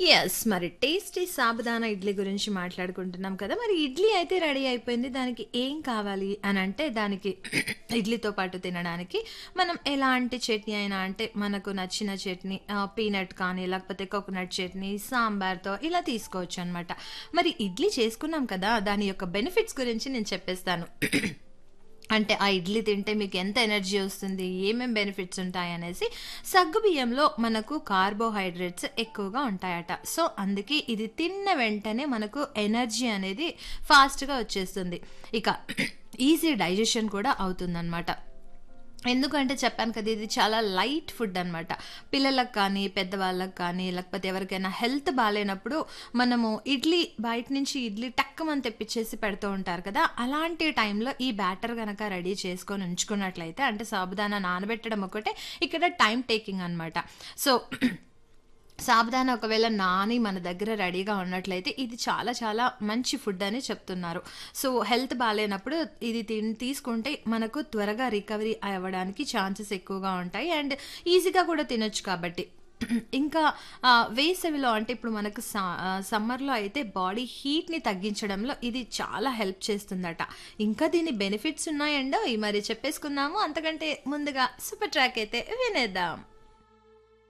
Yes. మరి tasty sabudana idli గురించి మాట్లాడుకుంటున్నాం కదా! మరి ఇడ్లీ అయితే రెడీ అయిపోయింది. దానికి ఏం కావాలి అనంటే దానికి ఇడ్లీతో పాటు తినడానికి మనం ఎలాంటి చట్నీ అయినా అంటే మనకు నచ్చిన చట్నీ ఆహ్, పీనట్ కానీ లేకపోతే కోకోనట్ చట్నీ, సాంబార్‌తో ఇలా తీసుకోవచ్చనమాట. మరి ఇడ్లీ చేసుకున్నాం కదా! దాని యొక్క బెనిఫిట్స్ గురించి నేను చెప్పేస్తాను. అంటే ఆ ఇడ్లీ తింటే మీకు ఎంత ఎనర్జీ వస్తుంది? ఏమేం బెనిఫిట్స్ ఉంటాయనేసి సగ్గుబియ్యంలో మనకు కార్బోహైడ్రేట్స్ ఎక్కువగా ఉంటాయట. సో, అందుకే ఇది తిన్న వెంటనే మనకు ఎనర్జీ అనేది ఫాస్ట్‌గా వచ్చేస్తుంది. ఇక ఈజీ డైజెషన్ కూడా అవుతుందనమాట. ఎందుకంటే చెప్పాను కదా! ఇది చాలా లైట్ ఫుడ్ అనమాట. పిల్లలకు కానీ, పెద్దవాళ్ళకి కానీ, లేకపోతే ఎవరికైనా హెల్త్ బాలేనప్పుడు మనము ఇడ్లీ బయట నుంచి ఇడ్లీ టక్కుమని తెప్పిచ్చేసి పెడుతూ ఉంటారు కదా! అలాంటి టైంలో ఈ బ్యాటర్ గనక రెడీ చేసుకొని ఉంచుకున్నట్లయితే అంటే సాబుదానా నానబెట్టడం ఒకటే ఇక్కడ టైమ్ టేకింగ్ అనమాట. సో, సాబుదానా ఒకవేళ నాని మన దగ్గర రెడీగా ఉన్నట్లయితే ఇది చాలా చాలా మంచి ఫుడ్ అని చెప్తున్నారు. సో, హెల్త్ బాలేనప్పుడు ఇది తిన్ తీసుకుంటే మనకు త్వరగా రికవరీ అవ్వడానికి ఛాన్సెస్ ఎక్కువగా ఉంటాయి. అండ్ ఈజీగా కూడా తినొచ్చు కాబట్టి. ఇంకా ఆహ్, వేసవిలో అంటే ఇప్పుడు మనకు స ఆహ్, సమ్మర్‌లో అయితే బాడీ హీట్‌ని తగ్గించడంలో ఇది చాలా హెల్ప్ చేస్తుందట. ఇంకా దీని బెనిఫిట్స్ ఉన్నాయండోయ్! మరి చెప్పేసుకుందాము. అంతకంటే ముందుగా సూపర్ ట్రాక్ అయితే వినేద్దాం.